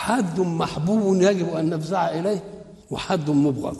حد محبوب يجب ان نفزع اليه وحد مبغض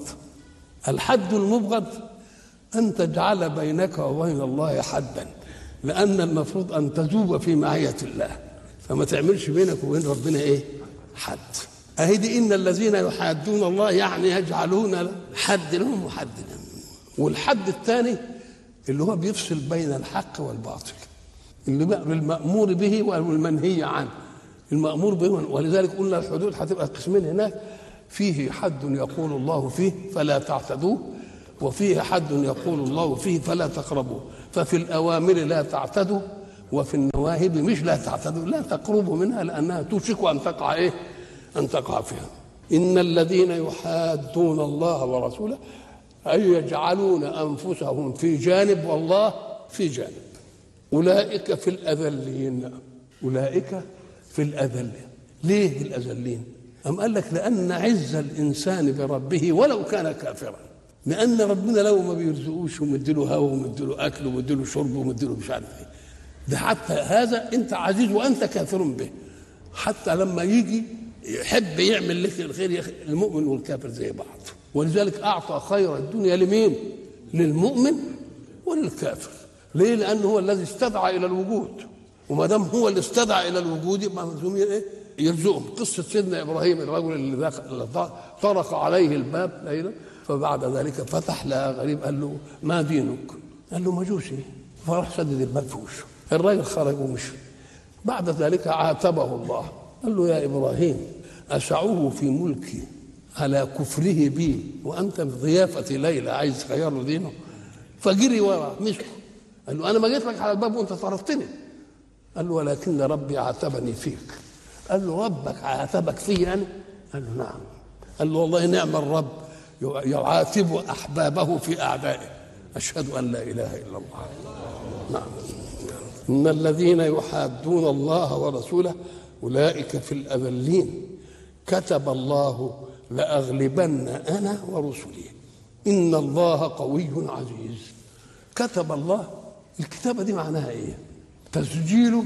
الحد المبغض ان تجعل بينك وبين الله حدا لان المفروض ان تذوب في معيه الله فما تعملش بينك وبين ربنا ايه حد اهي دي ان الذين يحادون الله يعني يجعلون حد لهم وحد لهم والحد الثاني اللي هو بيفصل بين الحق والباطل اللي بقى المأمور به والمنهي عنه المأمور به ولذلك قلنا الحدود هتبقى قسمين هناك فيه حد يقول الله فيه فلا تعتدوه وفيه حد يقول الله فيه فلا تقربوه ففي الأوامر لا تعتدوا وفي النواهي مش لا تعتدوا لا تقربوا منها لأنها توشك أن تقع إيه أن تقع فيها إن الذين يحادون الله ورسوله أي يجعلون أنفسهم في جانب والله في جانب أولئك في الأذلين أولئك في الأذلين ليه في الأذلين أم قال لك لأن عز الإنسان بربه ولو كان كافرا لأن ربنا لو ما بيرزقوش ومديله هوا ومديله أكل ومديله شرب ومديله مش عارف إيه ده حتى هذا أنت عزيز وأنت كافر به حتى لما يجي يحب يعمل لك الخير المؤمن والكافر زي بعض ولذلك أعطى خير الدنيا لمين؟ للمؤمن وللكافر ليه؟ لأنه هو الذي استدعى إلى الوجود وما دام هو اللي استدعى إلى الوجود يبقى ملزوم إيه؟ يرزقهم قصة سيدنا إبراهيم الرجل اللي طرق عليه الباب ليلة فبعد ذلك فتح لها غريب قال له ما دينك؟ قال له مجوسي فراح سدد الباب في وشه الراجل خرج ومشي بعد ذلك عاتبه الله قال له يا إبراهيم أسعوه في ملكي على كفره بي وأنت في ضيافة ليلى عايز تغير له دينه فجري وراه مسكه قال له أنا ما جيت لك على الباب وأنت طردتني قال له ولكن ربي عاتبني فيك قال له ربك عاتبك في أنا قال له نعم قال له والله نعم الرب يعاتب أحبابه في أعدائه أشهد أن لا إله إلا الله نعم إن الذين يحادون الله ورسوله أولئك في الأذلين كتب الله لأغلبن أنا ورسلي إن الله قوي عزيز كتب الله الكتابة دي معناها إيه تسجيل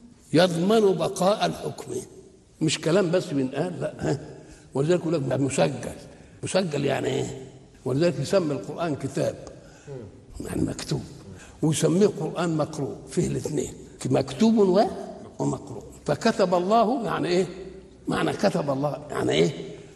يضمن بقاء الحكم مش كلام بس بينقال لا ها ولذلك يقول لك مسجل مسجل يعني ايه ولذلك يسمي القرآن كتاب يعني مكتوب ويسميه قرآن مقروء فيه الاثنين مكتوب ومقروء فكتب الله يعني ايه معنى كتب الله يعني ايه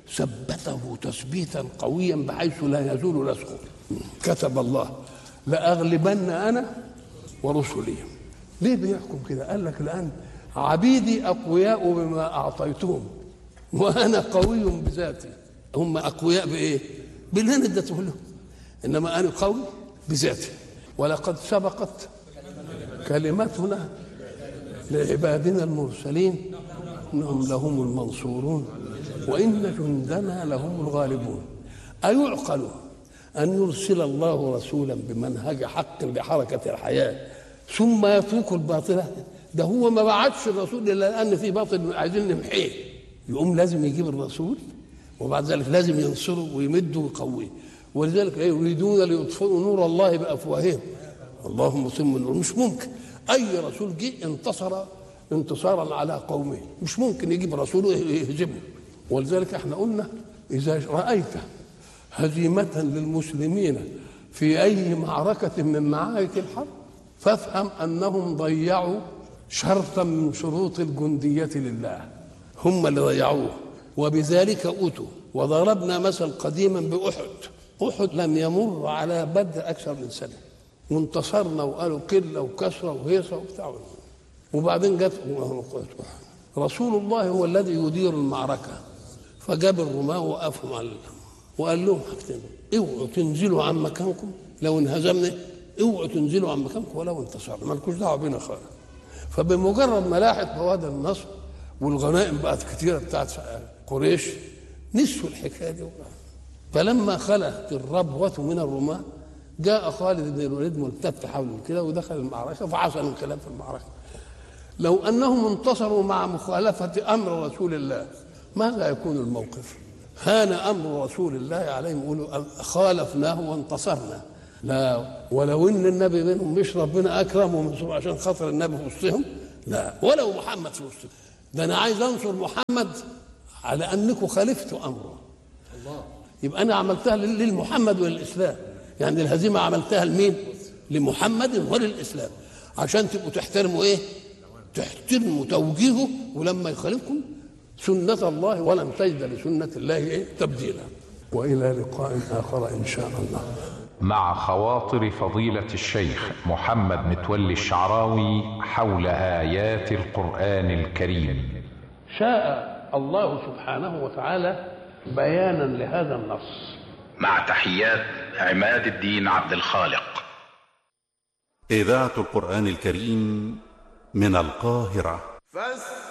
ثبته تثبيتا قويا بحيث لا يزول نسخه كتب الله لأغلبن أنا ورسلي ليه بيحكم كده قال لك الآن عبيدي أقوياء بما أعطيتهم وأنا قوي بذاتي هم أقوياء بإيه باللي أنا اديته لهم إنما أنا قوي بذاتي ولقد سبقت كلمتنا لعبادنا المرسلين انهم لهم المنصورون وان جندنا لهم الغالبون ايعقل ان يرسل الله رسولا بمنهج حق لحركه الحياه ثم يترك الباطل ده هو ما بعتش الرسول الا لان في باطل عايزين نمحيه يقوم لازم يجيب الرسول وبعد ذلك لازم ينصره ويمده ويقويه ولذلك يريدون ليطفئوا نور الله بافواههم اللهم ثم النور مش ممكن اي رسول جه انتصر انتصارا على قومه مش ممكن يجيب رسول يهزمه ولذلك احنا قلنا اذا رايت هزيمه للمسلمين في اي معركه من معارك الحرب فافهم انهم ضيعوا شرطا من شروط الجنديه لله هم اللي ضيعوه وبذلك اوتوا وضربنا مثل قديما باحد احد لم يمر على بدر اكثر من سنه وانتصرنا وقالوا قله وكسره وهيصه وبتاع وبعدين جت رسول الله هو الذي يدير المعركه فجاب الرماة وقفهم على وقال لهم حاجتين اوعوا تنزلوا عن مكانكم لو انهزمنا اوعوا تنزلوا عن مكانكم ولو انتصرنا مالكوش دعوه بينا خالص فبمجرد ما لاحت بوادر النصر والغنائم بقت كثيره بتاعت قريش نسوا الحكايه دي فلما خلت الربوة من الرماة جاء خالد بن الوليد ملتف حوله كده ودخل المعركة فحصل انقلاب في المعركة لو أنهم انتصروا مع مخالفة أمر رسول الله ماذا يكون الموقف هان أمر رسول الله عليهم يقولوا خالفناه وانتصرنا لا ولو ان النبي بينهم مش ربنا اكرمهم عشان خاطر النبي في وسطهم لا ولو محمد في وسطهم ده انا عايز انصر محمد على انكم خالفتوا امره يبقى انا عملتها لل- للمحمد وللاسلام يعني الهزيمه عملتها لمين لمحمد وللاسلام عشان تبقوا تحترموا ايه تحترموا توجيهه ولما يخالفكم سنة الله ولن تجد لسنة الله إيه؟ تبديلا وإلى لقاء آخر إن شاء الله مع خواطر فضيلة الشيخ محمد متولي الشعراوي حول آيات القرآن الكريم شاء الله سبحانه وتعالى بيانا لهذا النص مع تحيات عماد الدين عبد الخالق إذاعة القرآن الكريم من القاهرة فاستمعوا